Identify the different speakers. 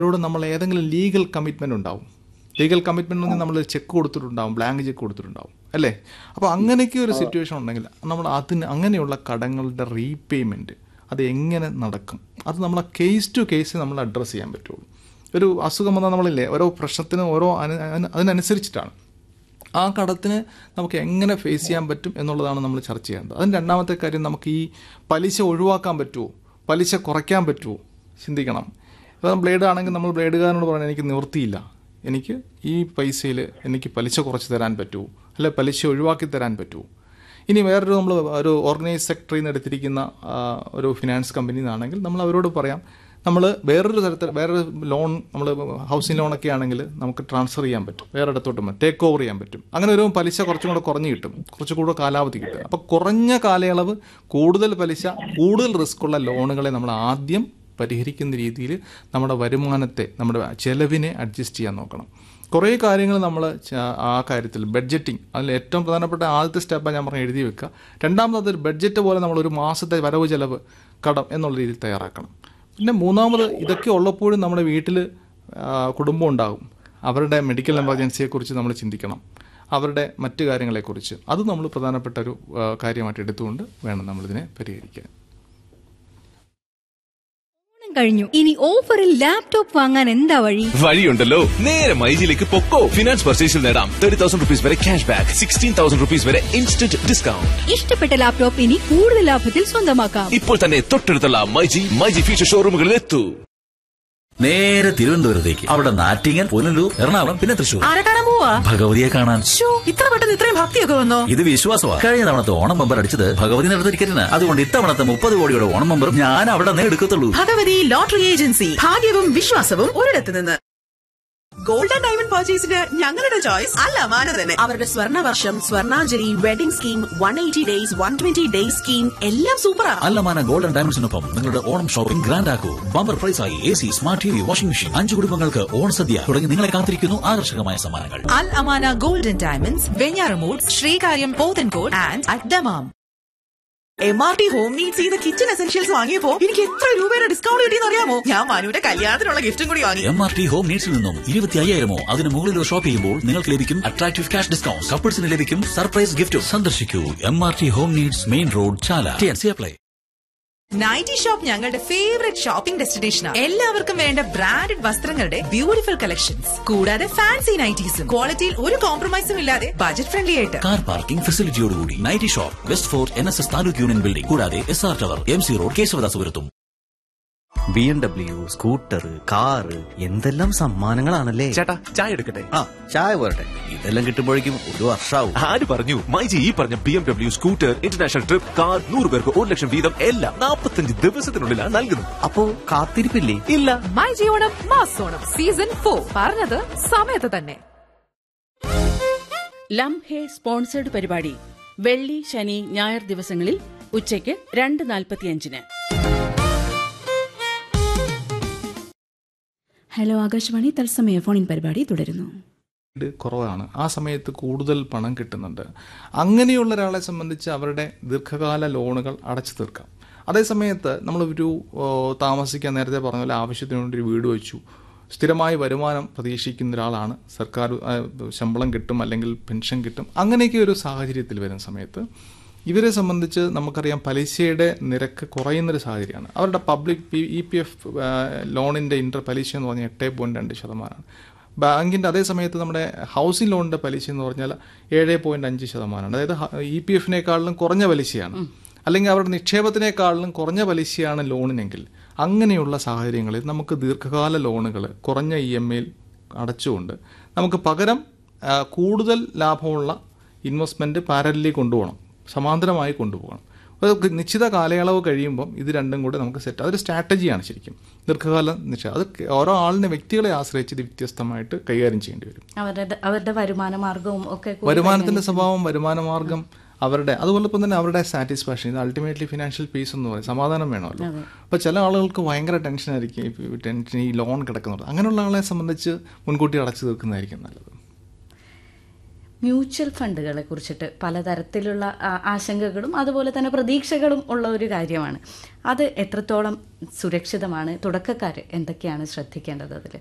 Speaker 1: അവരോട് നമ്മൾ ഏതെങ്കിലും ലീഗൽ കമ്മിറ്റ്മെൻ്റ് ഉണ്ടാവും ലീഗൽ കമ്മിറ്റ്മെൻ്റ് എന്ന് നമ്മൾ ചെക്ക് കൊടുത്തിട്ടുണ്ടാവും ബ്ലാങ്ക് ചെക്ക് കൊടുത്തിട്ടുണ്ടാവും അല്ലേ അപ്പോൾ അങ്ങനെയൊക്കെ ഒരു സിറ്റുവേഷൻ ഉണ്ടെങ്കിൽ നമ്മൾ അതിന് അങ്ങനെയുള്ള കടങ്ങളുടെ റീപേയ്മെൻറ്റ് അത് എങ്ങനെ നടക്കും അത് നമ്മൾ കേസ് ടു കേസ് നമ്മൾ അഡ്രസ്സ് ചെയ്യാൻ പറ്റുള്ളൂ ഒരു അസുഖം വന്നാൽ നമ്മളില്ലേ ഓരോ പ്രശ്നത്തിനും ഓരോ അനു- അതിന് അതിനനുസരിച്ചിട്ടാണ് ആ കടത്തിന് നമുക്ക് എങ്ങനെ ഫേസ് ചെയ്യാൻ പറ്റും എന്നുള്ളതാണ് നമ്മൾ ചർച്ച ചെയ്യേണ്ടത് അതിന് രണ്ടാമത്തെ കാര്യം നമുക്ക് ഈ പലിശ ഒഴിവാക്കാൻ പറ്റുമോ പലിശ കുറയ്ക്കാൻ പറ്റുമോ ചിന്തിക്കണം ഇപ്പം ബ്ലേഡ് ആണെങ്കിൽ നമ്മൾ ബ്ലേഡുകാരനോട് പറയാൻ എനിക്ക് നിവൃത്തിയില്ല എനിക്ക് ഈ പൈസയിൽ എനിക്ക് പലിശ കുറച്ച് തരാൻ പറ്റുമോ അല്ലെ പലിശ ഒഴിവാക്കി തരാൻ പറ്റുമോ ഇനി വേറൊരു നമ്മൾ ഒരു ഓർഗനൈസ് സെക്ടറിൽ നിന്ന് എടുത്തിരിക്കുന്ന ആ, ഒരു ഫിനാൻസ് കമ്പനിയിൽ നിന്നാണെങ്കിൽ നമ്മൾ അവരോട് പറയാം നമ്മൾ വേറൊരു തരത്തിൽ വേറൊരു ലോൺ നമ്മൾ ഹൗസിംഗ് ലോണൊക്കെ ആണെങ്കിൽ നമുക്ക് ട്രാൻസ്ഫർ ചെയ്യാൻ പറ്റും വേറെ ഇടത്തോട്ട് ടേക്ക് ഓവർ ചെയ്യാൻ പറ്റും അങ്ങനെ ഒരു പലിശ കുറച്ചും കൂടെ കുറഞ്ഞ് കിട്ടും കുറച്ചും കൂടെ കാലാവധി കിട്ടും അപ്പോൾ കുറഞ്ഞ കാലയളവ് കൂടുതൽ പലിശ കൂടുതൽ റിസ്ക് ഉള്ള ലോണുകളെ നമ്മൾ ആദ്യം പരിഹരിക്കുന്ന രീതിയിൽ നമ്മുടെ വരുമാനത്തെ നമ്മുടെ ചെലവിനെ അഡ്ജസ്റ്റ് ചെയ്യാൻ നോക്കണം കുറേ കാര്യങ്ങൾ നമ്മൾ ആ കാര്യത്തിൽ ബഡ്ജറ്റിംഗ് അതിൽ ഏറ്റവും പ്രധാനപ്പെട്ട ആദ്യത്തെ സ്റ്റെപ്പാണ് ഞാൻ പറഞ്ഞ എഴുതി വെക്കുക രണ്ടാമത് അതൊരു ബഡ്ജറ്റ് പോലെ നമ്മൾ ഒരു മാസത്തെ വരവ് ചെലവ് കടം എന്നുള്ള രീതിയിൽ തയ്യാറാക്കണം പിന്നെ മൂന്നാമത് ഇതൊക്കെ ഉള്ളപ്പോഴും നമ്മുടെ വീട്ടിൽ കുടുംബം ഉണ്ടാകും അവരുടെ മെഡിക്കൽ എമർജൻസിയെക്കുറിച്ച് നമ്മൾ ചിന്തിക്കണം അവരുടെ മറ്റു കാര്യങ്ങളെക്കുറിച്ച് അത് നമ്മൾ പ്രധാനപ്പെട്ട ഒരു ആ, കാര്യമായിട്ട് എടുത്തുകൊണ്ട് വേണം നമ്മളിതിനെ പരിഹരിക്കാൻ
Speaker 2: ഓണം കഴിഞ്ഞു ഇനി ഓഫറിൽ ലാപ്ടോപ്പ് വാങ്ങാൻ എന്താ വഴി
Speaker 3: വഴിയുണ്ടല്ലോ നേരെ മൈജിയിലേക്ക് പൊക്കോ ഫിനാൻസ് പർച്ചേസിൽ നേടാം തേർട്ടി തൗസൻഡ് റുപ്പീസ് വരെ cash back sixteen thousand rupees വരെ ഇൻസ്റ്റന്റ് ഡിസ്കൗണ്ട്
Speaker 2: ഇഷ്ടപ്പെട്ട ലാപ്ടോപ്പ് ഇനി കൂടുതൽ ലാഭത്തിൽ സ്വന്തമാക്കാം
Speaker 3: ഇപ്പോൾ തന്നെ തൊട്ടടുത്തുള്ള മൈജി മൈജി ഫീച്ചർ ഷോറൂമുകളിൽ എത്തൂ
Speaker 4: നേരെ തിരുവനന്തപുരത്തേക്ക് അവിടെ നാറ്റിങ്ങൽ പുനലൂർ എറണാകുളം പിന്നെ തൃശൂർ
Speaker 5: ആരെ കാണാൻ പോവാ
Speaker 4: ഭഗവതിയെ കാണാൻ
Speaker 5: ശ്ശോ, ഇത്ര പെട്ടെന്ന് ഇത്രയും ഭക്തിയൊക്കെ വന്നോ
Speaker 4: ഇത് വിശ്വാസമാണ് കഴിഞ്ഞ തവണത്തെ ഓണം ബമ്പർ അടിച്ചത് ഭഗവതി നടത്ത ടിക്കറ്റിന് അതുകൊണ്ട് ഇത്തവണത്തെ മുപ്പത് കോടിയുടെ ഓണം ബമ്പറും ഞാൻ അവിടെ നിന്ന് എടുക്കത്തുള്ളൂ
Speaker 5: ഭഗവതി ലോട്ടറി ഏജൻസി ഭാഗ്യവും വിശ്വാസവും ഒരിടത്ത് നിന്ന് ഗോൾഡ് ആൻഡ് ഡയമണ്ട് പർച്ചേസിന് ഞങ്ങളുടെ ചോയ്സ് അല്ല മാന തന്നെ അവരുടെ സ്വർണ്ണ വർഷം Swarnanjali wedding scheme one eighty days one twenty days scheme എല്ലാം സൂപ്പറാ
Speaker 4: അല്ലമാന ഗോൾഡൻ ഡയമണ്ട്സിനൊപ്പം നിങ്ങളുടെ ഓണം ഷോപ്പിംഗ് ഗ്രാൻഡ് ആക്കൂ ബമ്പർ പ്രൈസായി A C smart T V washing machine അഞ്ചു കുടുംബങ്ങൾക്ക് ഓൺ സദ്യ തുടങ്ങി നിങ്ങളെ കാത്തിരിക്കുന്നു ആകർഷകമായ സമ്മാനങ്ങൾ
Speaker 5: Al Amana golden diamonds Venjaramoodu Sreekaryam Pothencode and at Dammam M R T home needs ചെയ്ത കിച്ചൺ എസെൻഷ്യൽസ് വാങ്ങിയപ്പോ എനിക്ക് എത്ര രൂപയുടെ ഡിസ്കൗണ്ട് കിട്ടിയെന്ന് അറിയാമോ ഞാൻ മനുവിന്റെ കല്യാണത്തിനുള്ള ഗിഫ്റ്റും കൂടി വാങ്ങി
Speaker 4: എം ആർ ടി ഹോം നീഡ്സിൽ നിന്നും ഇരുപത്തി അയ്യായിരമോ അതിന് മുകളിലോ ഷോപ്പ് ചെയ്യുമ്പോൾ നിങ്ങൾക്ക് ലഭിക്കും അട്രാക്റ്റീവ് ക്യാഷ് ഡിസ്കൗണ്ട് കപ്പിൾസിന് ലഭിക്കും സർപ്രൈസ് ഗിഫ്റ്റും സന്ദർശിക്കൂ M R T home needs main road Chala T apply
Speaker 5: nighty shop ഞങ്ങളുടെ ഫേവറേറ്റ് ഷോപ്പിംഗ് ഡെസ്റ്റിനേഷനാണ് എല്ലാവർക്കും വേണ്ട ബ്രാൻഡഡ് വസ്ത്രങ്ങളുടെ ബ്യൂട്ടിഫുൾ കളക്ഷൻസ് കൂടാതെ ഫാൻസി നൈറ്റീസും ക്വാളിറ്റിയിൽ ഒരു കോംപ്രമൈസും ഇല്ലാതെ ബജറ്റ് ഫ്രണ്ട്ലി ആയിട്ട്
Speaker 4: കാർ പാർക്കിംഗ് ഫെസിലിറ്റിയോടുകൂടി nighty shop West Fort N S S taluk union building കൂടാതെ S R tower M C road കേശവദാസപുരത്തും
Speaker 6: B M W scooter car എന്തെല്ലാം സമ്മാനങ്ങളാണല്ലേ
Speaker 3: ചേട്ടാ ചായ എടുക്കട്ടെ
Speaker 6: ആ ചായ പോരട്ടെ ഇതെല്ലാം കിട്ടുമ്പോഴേക്കും ഒരു വർഷാവും
Speaker 3: ആര് പറഞ്ഞു മൈജി ഈ പറഞ്ഞ B M W scooter international trip car നൂറ് പേർക്ക് ഒരു ലക്ഷം വീതം എല്ലാം നാൽപ്പത്തഞ്ച് ദിവസത്തിനുള്ളിലാണ് നൽകുന്നത്
Speaker 6: അപ്പോ കാത്തിരിപ്പില്ലേ
Speaker 3: ഇല്ല
Speaker 7: മൈ ജിയോണം മാസോണം സീസൺ ഫോർ പറഞ്ഞത് സമയത്ത് തന്നെ
Speaker 8: ലം ഹേ സ്പോൺസേഡ് പരിപാടി വെള്ളി ശനി ഞായർ ദിവസങ്ങളിൽ ഉച്ചയ്ക്ക് രണ്ട് നാൽപ്പത്തിയഞ്ചിന്
Speaker 9: ഹലോ ആകാശവാണി തത്സമയ ഫോണിൻ പരിപാടി തുടരുന്നു
Speaker 1: ഇത് കുറവാണ് ആ സമയത്ത് കൂടുതൽ പണം കിട്ടുന്നുണ്ട് അങ്ങനെയുള്ള ഒരാളെ സംബന്ധിച്ച് അവരുടെ ദീർഘകാല ലോണുകൾ അടച്ചു തീർക്കാം അതേസമയത്ത് നമ്മളൊരു ഓ, താമസിക്കാൻ നേരത്തെ പറഞ്ഞ പോലെ ആവശ്യത്തിന് വേണ്ടി ഒരു വീട് വെച്ചു സ്ഥിരമായി വരുമാനം പ്രതീക്ഷിക്കുന്ന ഒരാളാണ് സർക്കാർ ആ, ശമ്പളം കിട്ടും അല്ലെങ്കിൽ പെൻഷൻ കിട്ടും അങ്ങനെയൊക്കെ ഒരു സാഹചര്യത്തിൽ വരുന്ന സമയത്ത് ഇവരെ സംബന്ധിച്ച് നമുക്കറിയാം പലിശയുടെ നിരക്ക് കുറയുന്നൊരു സാഹചര്യമാണ് അവരുടെ public P E P F ലോണിൻ്റെ ഇൻ്റർ പലിശ എന്ന് പറഞ്ഞാൽ എട്ട് പോയിൻറ്റ് രണ്ട് ശതമാനമാണ് ബാങ്കിൻ്റെ അതേ സമയത്ത് നമ്മുടെ ഹൗസിംഗ് ലോണിൻ്റെ പലിശ എന്ന് പറഞ്ഞാൽ ഏഴ് പോയിൻറ്റ് അഞ്ച് ശതമാനമാണ് അതായത് ഇ പി എഫിനേക്കാളിലും കുറഞ്ഞ പലിശയാണ് അല്ലെങ്കിൽ അവരുടെ നിക്ഷേപത്തിനേക്കാളിലും കുറഞ്ഞ പലിശയാണ് ലോണിനെങ്കിൽ അങ്ങനെയുള്ള സാഹചര്യങ്ങളിൽ നമുക്ക് ദീർഘകാല ലോണുകൾ കുറഞ്ഞ ഇ എം ഐയിൽ അടച്ചുകൊണ്ട് നമുക്ക് പകരം ആ, കൂടുതൽ ലാഭമുള്ള ഇൻവെസ്റ്റ്മെൻറ്റ് പാരലി കൊണ്ടുപോകണം സമാന്തരമായി കൊണ്ടുപോകണം അത് നിശ്ചിത കാലയളവ് കഴിയുമ്പം ഇത് രണ്ടും കൂടെ നമുക്ക് സെറ്റ് അതൊരു സ്ട്രാറ്റജിയാണ് ശരിക്കും ദീർഘകാല നിക്ഷേപം അത് ഓരോ ആളിനെ വ്യക്തികളെ ആശ്രയിച്ച് ഇത് വ്യത്യസ്തമായിട്ട് കൈകാര്യം ചെയ്യേണ്ടി വരും
Speaker 10: അവരുടെ അവരുടെ വരുമാന മാർഗവും ഒക്കെ കൂടി
Speaker 1: വരുമാനത്തിന്റെ സ്വഭാവം വരുമാന മാർഗം അവരുടെ അതുപോലെ ഇപ്പം തന്നെ അവരുടെ സാറ്റിസ്ഫാക്ഷൻ ഇത് അൾട്ടിമേറ്റ്ലി ഫിനാൻഷ്യൽ പീസ് എന്ന് പറയും സമാധാനം വേണമല്ലോ അപ്പോൾ ചില ആളുകൾക്ക് ഭയങ്കര ടെൻഷനായിരിക്കും ഈ ടെൻഷൻ ഈ ലോൺ കിടക്കുന്നത് അങ്ങനെയുള്ള ആളെ സംബന്ധിച്ച് മുൻകൂട്ടി അടച്ചു തീർക്കുന്നതായിരിക്കും നല്ലത്
Speaker 10: മ്യൂച്വൽ ഫണ്ടുകളെ കുറിച്ചിട്ട് പലതരത്തിലുള്ള ആ, ആശങ്കകളും അതുപോലെ തന്നെ പ്രതീക്ഷകളും ഉള്ള ഒരു കാര്യമാണ് അത് എത്രത്തോളം സുരക്ഷിതമാണ് തുടക്കക്കാർ എന്തൊക്കെയാണ് ശ്രദ്ധിക്കേണ്ടത് അതിൽ